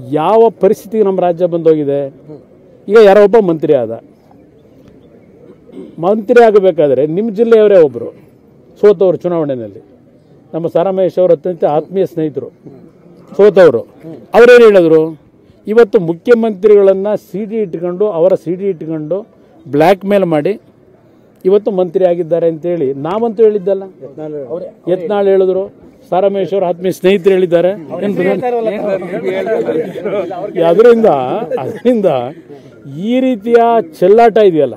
ಯಾವ ಪರಿಸ್ಥಿತಿಗೆ ನಮ್ಮ ರಾಜ್ಯ ಬಂದೋಗಿದೆ ಈಗ ಯಾರೋ ಒಬ್ಬ ಮಂತ್ರಿ ಆದ ಮಂತ್ರಿ ಆಗಬೇಕಾದ್ರೆ ನಿಮ್ಮ ಜಿಲ್ಲೆಯವರೇ ಒಬ್ಬರು ಸೋತವರು ಚುನಾವಣೆಯಲ್ಲಿ ನಮ್ಮ ಸಾರಾಮಹೇಶ್ ಅವರ ಅತ್ಯಂತ ಆತ್ಮೀಯ ಸ್ನೇಹಿತರು ಸೋತವರು ಅವರೇನು ಹೇಳಿದ್ರು ಇವತ್ತು ಮುಖ್ಯಮಂತ್ರಿಗಳನ್ನು ಸಿ ಡಿ ಇಟ್ಕೊಂಡು ಅವರ ಸಿ ಡಿ ಇಟ್ಕೊಂಡು ಬ್ಲ್ಯಾಕ್ ಮೇಲ್ ಮಾಡಿ ಇವತ್ತು ಮಂತ್ರಿ ಆಗಿದ್ದಾರೆ ಅಂತೇಳಿ ನಾವಂತೂ ಹೇಳಿದ್ದಲ್ಲ ಯತ್ನಾಳ್ ಹೇಳಿದ್ರು ಸಾರಾಮೇಶ್ ಅವರು ಆತ್ಮೀಯ ಸ್ನೇಹಿತರು ಹೇಳಿದ್ದಾರೆ ಅದರಿಂದ ಅದರಿಂದ ಈ ರೀತಿಯ ಚೆಲ್ಲಾಟ ಇದೆಯಲ್ಲ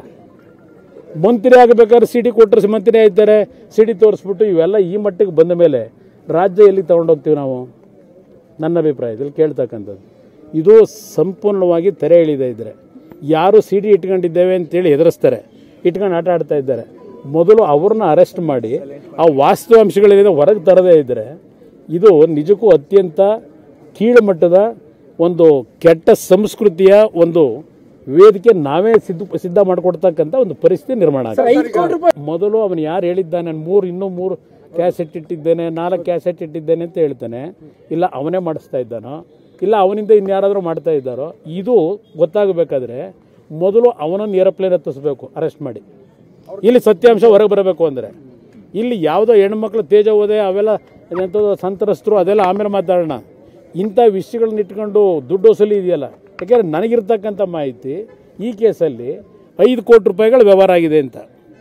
ಮಂತ್ರಿ ಆಗಬೇಕಾದ್ರೆ ಸಿಡಿ ಕೊಟ್ಟರೆ ಮಂತ್ರಿ ಆಯ್ತಾರೆ ಸಿಡಿ ತೋರಿಸ್ಬಿಟ್ಟು ಇವೆಲ್ಲ ಈ ಮಟ್ಟಿಗೆ ಬಂದ ಮೇಲೆ ರಾಜ್ಯ ಎಲ್ಲಿ ತಗೊಂಡೋಗ್ತೀವಿ ನಾವು ನನ್ನ ಅಭಿಪ್ರಾಯದಲ್ಲಿ ಕೇಳ್ತಕ್ಕಂಥದ್ದು ಇದು ಸಂಪೂರ್ಣವಾಗಿ ತೆರೆ ಎಳಿದೇ ಇದ್ದರೆ ಯಾರು ಸಿ ಡಿ ಇಟ್ಕೊಂಡಿದ್ದೇವೆ ಅಂತೇಳಿ ಹೆದರಿಸ್ತಾರೆ ಇಟ್ಕೊಂಡು ಆಟ ಆಡ್ತಾ ಇದ್ದಾರೆ ಮೊದಲು ಅವ್ರನ್ನ ಅರೆಸ್ಟ್ ಮಾಡಿ ಆ ವಾಸ್ತವಾಂಶಗಳೇನಿದೆ ಹೊರಗೆ ತರದೇ ಇದ್ದರೆ ಇದು ನಿಜಕ್ಕೂ ಅತ್ಯಂತ ಕೀಳುಮಟ್ಟದ ಒಂದು ಕೆಟ್ಟ ಸಂಸ್ಕೃತಿಯ ಒಂದು ವೇದಿಕೆ ನಾವೇ ಸಿದ್ಧ ಸಿದ್ಧ ಮಾಡಿಕೊಡ್ತಕ್ಕಂಥ ಒಂದು ಪರಿಸ್ಥಿತಿ ನಿರ್ಮಾಣ ಆಗುತ್ತೆ ಮೊದಲು ಅವನು ಯಾರು ಹೇಳಿದ್ದಾನೆ ನಾನು ಮೂರು ಇನ್ನೂ ಮೂರು ಕ್ಯಾಸೆಟ್ ಇಟ್ಟಿದ್ದೇನೆ ನಾಲ್ಕು ಕ್ಯಾಸೆಟ್ ಇಟ್ಟಿದ್ದೇನೆ ಅಂತ ಹೇಳ್ತಾನೆ ಇಲ್ಲ ಅವನೇ ಮಾಡಿಸ್ತಾ ಇದ್ದಾನೋ ಇಲ್ಲ ಅವನಿಂದ ಇನ್ಯಾರಾದರೂ ಮಾಡ್ತಾ ಇದ್ದಾರೋ ಇದು ಗೊತ್ತಾಗಬೇಕಾದ್ರೆ ಮೊದಲು ಅವನನ್ನು ಏರೋಪ್ಲೇನ್ ಹತ್ತಿಸ್ಬೇಕು ಅರೆಸ್ಟ್ ಮಾಡಿ ಇಲ್ಲಿ ಸತ್ಯಾಂಶ ಹೊರಗೆ ಬರಬೇಕು ಅಂದರೆ ಇಲ್ಲಿ ಯಾವುದೋ ಹೆಣ್ಮಕ್ಳು ತೇಜ ಹೋದೆ ಅವೆಲ್ಲ ಎಂಥದ್ದು ಸಂತ್ರಸ್ತರು ಅದೆಲ್ಲ ಆಮೇಲೆ ಮಾತಾಡೋಣ ಇಂಥ ವಿಷಯಗಳನ್ನ ಇಟ್ಕೊಂಡು ದುಡ್ಡು ವಸೂಲಿ ಇದೆಯಲ್ಲ ಯಾಕೆಂದರೆ ನನಗಿರ್ತಕ್ಕಂಥ ಮಾಹಿತಿ ಈ ಕೇಸಲ್ಲಿ ಐದು ಕೋಟಿ ರೂಪಾಯಿಗಳ ವ್ಯವಹಾರ ಆಗಿದೆ ಅಂತ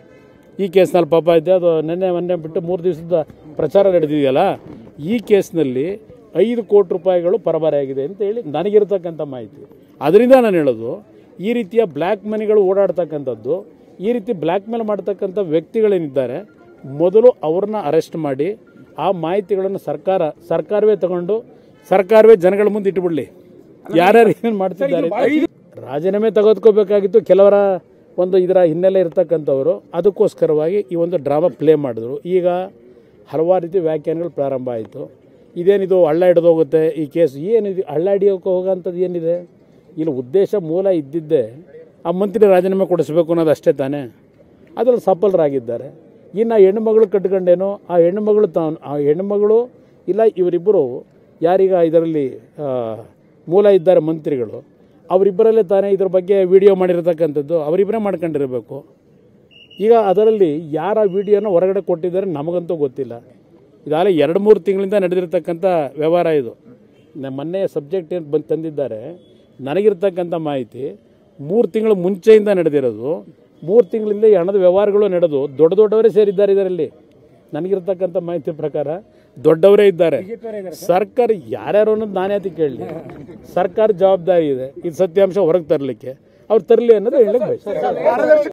ಈ ಕೇಸ್ನಲ್ಲಿ ಪಾಪ ಇದೆ ಅದು ನಿನ್ನೆ ಮೊನ್ನೆ ಬಿಟ್ಟು ಮೂರು ದಿವಸದ ಪ್ರಚಾರ ನಡೆದಿದೆಯಲ್ಲ ಈ ಕೇಸ್ನಲ್ಲಿ ಐದು ಕೋಟಿ ರೂಪಾಯಿಗಳು ಪರಭಾರೆ ಆಗಿದೆ ಅಂತ ಹೇಳಿ ನನಗಿರ್ತಕ್ಕಂಥ ಮಾಹಿತಿ ಅದರಿಂದ ನಾನು ಹೇಳೋದು ಈ ರೀತಿಯ ಬ್ಲ್ಯಾಕ್ ಮನಿಗಳು ಓಡಾಡ್ತಕ್ಕಂಥದ್ದು ಈ ರೀತಿ ಬ್ಲ್ಯಾಕ್ ಮೇಲ್ ಮಾಡ್ತಕ್ಕಂಥ ವ್ಯಕ್ತಿಗಳೇನಿದ್ದಾರೆ ಮೊದಲು ಅವ್ರನ್ನ ಅರೆಸ್ಟ್ ಮಾಡಿ ಆ ಮಾಹಿತಿಗಳನ್ನು ಸರ್ಕಾರ ಸರ್ಕಾರವೇ ತಗೊಂಡು ಸರ್ಕಾರವೇ ಜನಗಳ ಮುಂದೆ ಇಟ್ಬಿಡ್ಲಿ ಯಾರ್ಯಾರು ಏನೇನು ಮಾಡ್ತಿದ್ದಾರೆ ರಾಜೀನಾಮೆ ತೆಗೆದುಕೋಬೇಕಾಗಿತ್ತು ಕೆಲವರ ಒಂದು ಇದರ ಹಿನ್ನೆಲೆ ಇರ್ತಕ್ಕಂಥವರು ಅದಕ್ಕೋಸ್ಕರವಾಗಿ ಈ ಒಂದು ಡ್ರಾಮಾ ಪ್ಲೇ ಮಾಡಿದ್ರು ಈಗ ಹಲವಾರು ರೀತಿ ವ್ಯಾಖ್ಯಾನಗಳು ಪ್ರಾರಂಭ ಆಯಿತು ಇದೇನಿದು ಹಳ್ಳ ಹಿಡಿದು ಹೋಗುತ್ತೆ ಈ ಕೇಸ್ ಏನಿದೆ ಹಳ್ಳ ಹಿಡಿಯೋಕೆ ಹೋಗೋಂಥದ್ದು ಏನಿದೆ ಇಲ್ಲಿ ಉದ್ದೇಶ ಮೂಲ ಇದ್ದಿದ್ದೇ ಆ ಮಂತ್ರಿ ರಾಜೀನಾಮೆ ಕೊಡಿಸ್ಬೇಕು ಅನ್ನೋದು ಅಷ್ಟೇ ತಾನೇ ಅದರಲ್ಲಿ ಸಫಲರಾಗಿದ್ದಾರೆ ಇನ್ನು ಹೆಣ್ಣುಮಗಳು ಕಟ್ಕೊಂಡೇನೋ ಆ ಹೆಣ್ಣುಮಗಳು ತಾನು ಆ ಹೆಣ್ಣುಮಗಳು ಇಲ್ಲ ಇವರಿಬ್ಬರು ಯಾರೀಗ ಇದರಲ್ಲಿ ಆ, ಮೂಲ ಇದ್ದಾರೆ ಮಂತ್ರಿಗಳು ಅವರಿಬ್ಬರಲ್ಲೇ ತಾನೇ ಇದ್ರ ಬಗ್ಗೆ ವಿಡಿಯೋ ಮಾಡಿರ್ತಕ್ಕಂಥದ್ದು ಅವರಿಬ್ಬರೇ ಮಾಡ್ಕೊಂಡಿರಬೇಕು ಈಗ ಅದರಲ್ಲಿ ಯಾರ ವಿಡಿಯೋನ ಹೊರಗಡೆ ಕೊಟ್ಟಿದ್ದಾರೆ ನಮಗಂತೂ ಗೊತ್ತಿಲ್ಲ ಇದಾಗಲೇ ಎರಡು ಮೂರು ತಿಂಗಳಿಂದ ನಡೆದಿರ್ತಕ್ಕಂಥ ವ್ಯವಹಾರ ಇದು ನ- ಮೊನ್ನೆ ಸಬ್ಜೆಕ್ಟ್ ಏನು ಬಂದು ತಂದಿದ್ದಾರೆ ನನಗಿರ್ತಕ್ಕಂಥ ಮಾಹಿತಿ ಮೂರು ತಿಂಗಳು ಮುಂಚೆಯಿಂದ ನಡೆದಿರೋದು ಮೂರು ತಿಂಗಳಿಂದ ಈ ಹಣದ ವ್ಯವಹಾರಗಳು ನಡೆದು ದೊಡ್ಡ ದೊಡ್ಡವರೇ ಸೇರಿದ್ದಾರೆ ಇದರಲ್ಲಿ ನನಗಿರ್ತಕ್ಕಂಥ ಮಾಹಿತಿ ಪ್ರಕಾರ ದೊಡ್ಡವರೇ ಇದ್ದಾರೆ ಸರ್ಕಾರ ಯಾರ್ಯಾರು ಅನ್ನೋದು ನಾನೇ ಅದಕ್ಕೆ ಕೇಳಲಿ ಸರ್ಕಾರ ಜವಾಬ್ದಾರಿ ಇದೆ ಇದು ಸತ್ಯಾಂಶ ಹೊರಗೆ ತರಲಿಕ್ಕೆ ಅವ್ರು ತರಲಿ ಅನ್ನೋದು ಹೇಳಲಿಕ್ಕೆ ಬಯಸ್ತೀನಿ